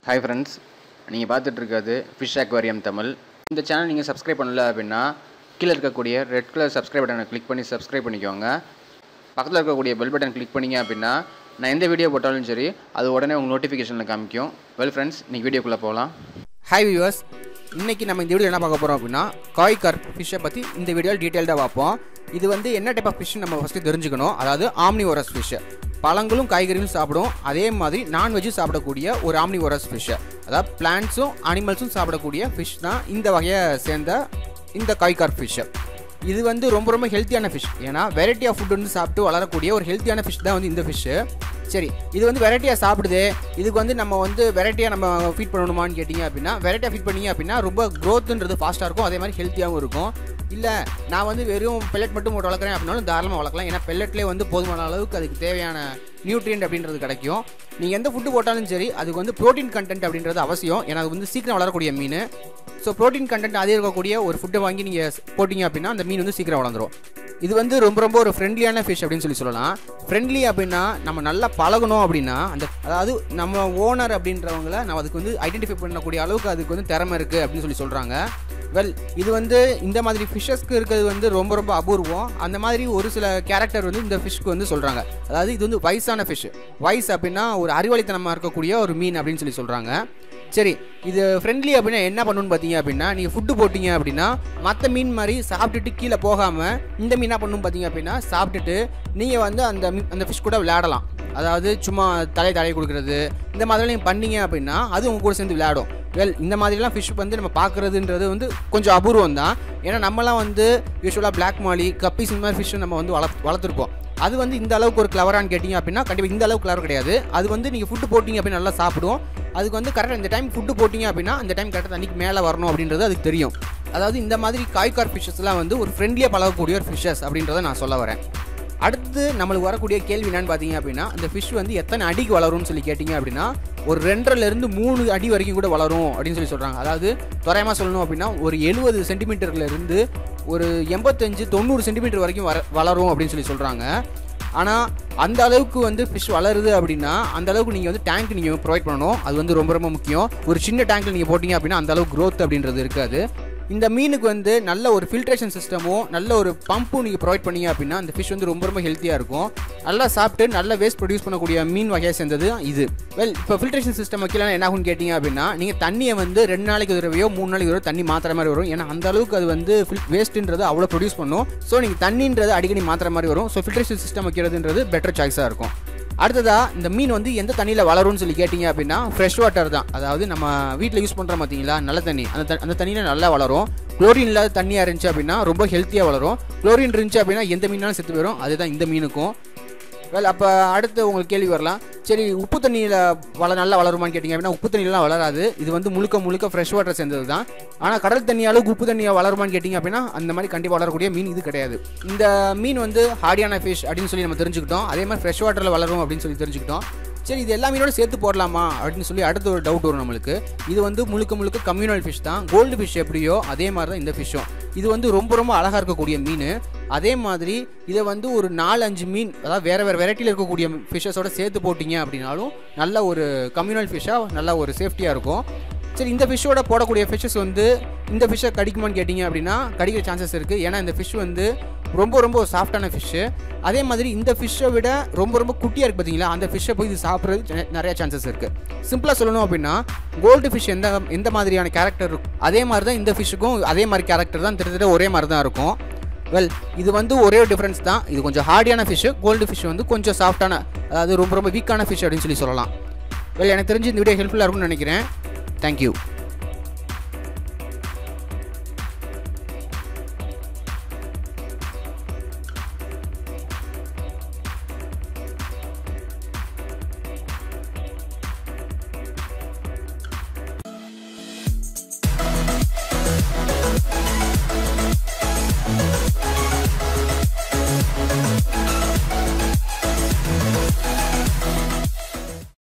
hi friends நீங்கள் பார்த்துட்டு இருக்கிறது ஃபிஷ் அக்வாரியம் தமிழ் இந்த சேனல் நீங்கள் சப்ஸ்கிரைப் பண்ணல அப்படின்னா கீழே இருக்கக்கூடிய ரெட் கலர் சப்ஸ்கிரைப் பட்டனை கிளிக் பண்ணி சப்ஸ்கிரைப் பண்ணிக்கோங்க பக்கத்தில் இருக்கக்கூடிய பெல் பட்டன் கிளிக் பண்ணீங்க அப்படின்னா நான் எந்த வீடியோ போட்டாலும் சரி அது உடனே உங்கள் நோட்டிஃபிகேஷனில் காமிக்கும் வெல் ஃப்ரெண்ட்ஸ் நீங்கள் வீடியோக்குள்ளே போகலாம் ஹாய் வியூவர்ஸ் இன்னைக்கு நம்ம இந்த வீடியோ என்ன பார்க்க போகிறோம் அப்படின்னா காய் கர்ப் ஃபிஷ்ஷை பற்றி இந்த வீடியோவில் டீட்டெயில்டாக பார்ப்போம் இது வந்து என்ன டைப் ஆஃப் ஃபிஷ் நம்ம ஃபஸ்ட்டு தெரிஞ்சுக்கணும் அதாவது ஆம்னிவோரஸ் ஃபிஷ் பழங்களும் காய்கறிகளும் சாப்பிடும் அதே மாதிரி நான்வெஜ்ஜும் சாப்பிடக்கூடிய ஒரு ஆம்னிவோரஸ் ஃபிஷ் அதாவது பிளான்ட்ஸும் அனிமல்ஸும் சாப்பிடக்கூடிய ஃபிஷ் தான் இந்த வகையை சேர்ந்த இந்த காய் கார்ப் ஃபிஷ் இது வந்து ரொம்ப ரொம்ப ஹெல்த்தியான ஃபிஷ் ஏன்னா வெரைட்டி ஆஃப் ஃபுட் வந்து சாப்பிட்டு வளரக்கூடிய ஒரு ஹெல்த்தியான ஃபிஷ் தான் வந்து இந்த ஃபிஷ்ஷு சரி இது வந்து வெரைட்டியாக சாப்பிடுது இதுக்கு வந்து நம்ம வந்து வெரைட்டியாக நம்ம ஃபீட் பண்ணணுமான்னு கேட்டிங்க அப்படின்னா வெரைட்டியாக ஃபீட் பண்ணீங்க அப்படின்னா ரொம்ப க்ரோத்துன்றது ஃபாஸ்ட்டாக இருக்கும் அதே மாதிரி ஹெல்த்தியாகவும் இருக்கும் இல்லை நான் வந்து வெறும் பெல்லட் மட்டும் போட்டு வளர்க்குறேன் அப்படின்னாலும் தாராளமாக வளர்க்கலாம் ஏன்னா பெல்லட்லேயே வந்து போதுமான அளவுக்கு அதுக்கு தேவையான நியூட்ரியன்ட் அப்படின்றது கிடைக்கும் நீங்கள் எந்த ஃபுட்டு போட்டாலும் சரி அதுக்கு வந்து ப்ரோட்டீன் கண்டென்ட் அப்படின்றது அவசியம் ஏன்னா அது வந்து சீக்கிரம் வளரக்கூடிய மீன் ஸோ ப்ரோட்டீன் கண்டென்ட் அதே இருக்கக்கூடிய ஒரு ஃபுட்டை வாங்கி நீங்கள் போட்டிங்க அப்படின்னா அந்த மீன் வந்து சீக்கிரம் வளர்ந்துரும் இது வந்து ரொம்ப ரொம்ப ஒரு ஃப்ரெண்ட்லியான ஃபிஷ் அப்படின்னு சொல்லி சொல்லலாம் ஃப்ரெண்ட்லி அப்படின்னா நம்ம நல்லா பழகணும் அப்படின்னா அந்த அதாவது நம்ம ஓனர் அப்படின்றவங்கள நம்ம அதுக்கு வந்து ஐடென்டிஃபை பண்ணக்கூடிய அளவுக்கு அதுக்கு வந்து திறமை இருக்குது அப்படின்னு சொல்லி சொல்கிறாங்க வெல் இது வந்து இந்த மாதிரி ஃபிஷ்ஷஸ்க்கு இருக்கிறது வந்து ரொம்ப ரொம்ப அபூர்வம் அந்த மாதிரி ஒரு சில கேரக்டர் வந்து இந்த ஃபிஷ்க்கு வந்து சொல்கிறாங்க அதாவது இது வந்து வயசான ஃபிஷ் வயசு அப்படின்னா ஒரு அறிவாளித்தனமாக இருக்கக்கூடிய ஒரு மீன் அப்படின்னு சொல்லி சொல்கிறாங்க சரி இது ஃப்ரெண்ட்லி அப்படின்னா என்ன பண்ணணும்னு பார்த்தீங்க அப்படின்னா நீங்கள் ஃபுட்டு போட்டிங்க அப்படின்னா மற்ற மீன் மாதிரி சாப்பிட்டுட்டு கீழே போகாமல் இந்த மீன் என்ன பண்ணணும் பார்த்தீங்க அப்படின்னா சாப்பிட்டுட்டு நீங்கள் வந்து அந்த மீ- அந்த ஃபிஷ் கூட விளையாடலாம் அதாவது சும்மா தலை தலை கொடுக்குறது இந்த மாதிரிலாம் நீங்கள் பண்ணீங்க அப்படின்னா அது உங்க கூட சேர்ந்து விளையாடும் வெல் இந்த மாதிரிலாம் ஃபிஷ் வந்து நம்ம பார்க்குறதுன்றது வந்து கொஞ்சம் அபூர்வம் தான் ஏன்னா நம்மலாம் வந்து யூஸ்வலாக பிளாக் மாலி கப்பீஸ் இந்த மாதிரி ஃபிஷ் நம்ம வந்து வளர்த் வளர்த்துருப்போம் அது வந்து இந்த அளவுக்கு ஒரு கிளவரான்னு கேட்டிங்க அப்படின்னா கண்டிப்பாக இந்த அளவுக்கு கிளவர் கிடையாது அது வந்து நீங்கள் ஃபுட்டு போட்டிங்க அப்படின்னா நல்லா சாப்பிடும் அதுக்கு வந்து கரெக்டாக இந்த டைம் ஃபுட்டு போட்டிங்க அப்படின்னா அந்த டைம் கரெக்டாக தண்ணிக்கு மேலே வரணும் அப்படின்றது அதுக்கு தெரியும் அதாவது இந்த மாதிரி காய்கார் ஃபிஷ்ஷஸ்லாம் வந்து ஒரு ஃப்ரெண்ட்லியாக பழகக்கூடிய ஒரு ஃபிஷ்ஷஸ் அப்படின்றத நான் சொல்ல வரேன் அடுத்து நம்மளுக்கு வரக்கூடிய கேள்வி என்னன்னு பார்த்தீங்க அப்படின்னா இந்த ஃபிஷ் வந்து எத்தனை அடிக்கு வளரும்னு சொல்லி கேட்டிங்க அப்படின்னா ஒரு ரெண்டரைலேருந்து மூணு அடி வரைக்கும் கூட வளரும் அப்படின்னு சொல்லி சொல்கிறாங்க அதாவது தோராயமாக சொல்லணும் அப்படின்னா ஒரு எழுபது சென்டிமீட்டர்லேருந்து ஒரு எண்பத்தஞ்சு தொண்ணூறு சென்டிமீட்டர் வரைக்கும் வர வளரும் அப்படின்னு சொல்லி சொல்கிறாங்க ஆனால் அந்த அளவுக்கு வந்து ஃபிஷ் வளருது அப்படின்னா அந்த அளவுக்கு நீங்கள் வந்து டேங்க் நீங்கள் ப்ரொவைட் பண்ணணும் அது வந்து ரொம்ப ரொம்ப முக்கியம் ஒரு சின்ன டேங்க்கில் நீங்கள் போட்டிங்க அப்படின்னா அந்த அளவுக்கு growth அப்படின்றது இருக்காது இந்த மீனுக்கு வந்து நல்ல ஒரு ஃபில்ட்ரேஷன் சிஸ்டமும் நல்ல ஒரு பம்பும் நீங்கள் ப்ரொவைட் பண்ணீங்க அப்படின்னா அந்த ஃபிஷ் வந்து ரொம்ப ரொம்ப ஹெல்த்தியாக இருக்கும் நல்லா சாப்பிட்டு நல்ல வேஸ்ட் ப்ரொடியூஸ் பண்ணக்கூடிய மீன் வகையை சேர்ந்தது தான் இது வெல் இப்போ ஃபில்ட்ரேஷன் சிஸ்டம் வைக்கலாம் என்ன ஆகும்னு கேட்டிங்க அப்படின்னா நீங்கள் தண்ணியை வந்து ரெண்டு நாளைக்கு ஒரு தடவையோ மூணு நாளைக்கு ஒரு தடவை தண்ணி மாத்திர மாதிரி வரும் ஏன்னா அந்த அளவுக்கு அது வந்து வேஸ்ட்டுன்றது அவ்வளோ ப்ரொடியூஸ் பண்ணும் ஸோ நீங்கள் தண்ணின்றது அடிக்கடி மாத்திர மாதிரி வரும் ஸோ ஃபில்ட்ரேஷன் சிஸ்டம் வைக்கிறதுன்றது பெட்டர் சாய்ஸாக இருக்கும் அடுத்ததா இந்த மீன் வந்து எந்த தண்ணியில் வளரும்னு சொல்லி கேட்டிங்க அப்படின்னா ஃப்ரெஷ் வாட்டர் தான் அதாவது நம்ம வீட்டில் யூஸ் பண்ணுறோம் பார்த்தீங்களா நல்ல தண்ணி அந்த த- அந்த தண்ணியில் நல்லா வளரும் குளோரின் இல்லாத தண்ணியாக இருந்துச்சு அப்படின்னா ரொம்ப ஹெல்த்தியாக வளரும் குளோரின் இருந்துச்சு அப்படின்னா எந்த மீனாலும் செத்து போயிடும் அதுதான் இந்த மீனுக்கும் வெல் அப்போ அடுத்து உங்களுக்கு கேள்வி வரலாம் சரி உப்பு தண்ணியில் வள நல்லா வளருமான்னு கேட்டிங்க அப்படின்னா உப்பு தண்ணியிலாம் வளராது இது வந்து முழுக்க முழுக்க ஃப்ரெஷ் வாட்டர் சேர்ந்தது தான் ஆனால் கடல் தண்ணி அளவுக்கு உப்பு தண்ணியை வளருமான்னு கேட்டிங்க அப்படின்னா அந்த மாதிரி கண்டிப்பாக வளரக்கூடிய மீன் இது கிடையாது இந்த மீன் வந்து ஹார்டியான ஃபிஷ் அப்படின்னு சொல்லி நம்ம தெரிஞ்சுக்கிட்டோம் அதே மாதிரி ஃப்ரெஷ் வாட்டரில் வளரும் அப்படின்னு சொல்லி தெரிஞ்சுக்கிட்டோம் சரி இது எல்லா மீனோட சேர்த்து போடலாமா அப்படின்னு சொல்லி அடுத்த ஒரு டவுட் வரும் நம்மளுக்கு இது வந்து முழுக்க முழுக்க கம்யூனல் ஃபிஷ் தான் கோல்டு ஃபிஷ் எப்படியோ அதே மாதிரி தான் இந்த ஃபிஷ்ஷும் இது வந்து ரொம்ப ரொம்ப அழகாக இருக்கக்கூடிய மீன் அதே மாதிரி இதை வந்து ஒரு நாலு அஞ்சு மீன் அதாவது வேறு வேறு வெரைட்டியில் இருக்கக்கூடிய ஃபிஷ்ஷஸோட சேர்த்து போட்டிங்க அப்படின்னாலும் நல்ல ஒரு கம்யூனல் ஃபிஷ்ஷாக நல்ல ஒரு சேஃப்டியாக இருக்கும் சரி இந்த ஃபிஷ்ஷோட போடக்கூடிய ஃபிஷ்ஷஸ் வந்து இந்த ஃபிஷ்ஷை கடிக்குமான்னு கேட்டிங்க அப்படின்னா கடிக்கிற சான்சஸ் இருக்குது ஏன்னா இந்த ஃபிஷ் வந்து ரொம்ப ரொம்ப சாஃப்டான ஃபிஷ்ஷு அதே மாதிரி இந்த ஃபிஷ்ஷை விட ரொம்ப ரொம்ப குட்டியாக இருக்குது பார்த்தீங்களா அந்த ஃபிஷ்ஷை போய் இது சாப்பிட்றது நெ- நிறைய சான்சஸ் இருக்குது சிம்பிளாக சொல்லணும் அப்படின்னா கோல்டு ஃபிஷ் எந்த எந்த மாதிரியான கேரக்டர் இருக்கும் அதே மாதிரி தான் இந்த ஃபிஷ்ஷுக்கும் அதே மாதிரி கேரக்டர் தான் கிட்டத்தட்ட ஒரே மாதிரி தான் இருக்கும் வெல் இது வந்து ஒரே ஒரு டிஃப்ரென்ஸ் தான் இது கொஞ்சம் ஹார்டியான ஃபிஷ்ஷு கோல்டு ஃபிஷ் வந்து கொஞ்சம் சாஃப்டான அதாவது ரொம்ப ரொம்ப வீக்கான ஃபிஷ் அப்படின்னு சொல்லி சொல்லலாம் வெல் எனக்கு தெரிஞ்சு இந்த வீடியோ ஹெல்ப்ஃபுல்லாக இருக்கும்னு நினைக்கிறேன் தேங்க்யூ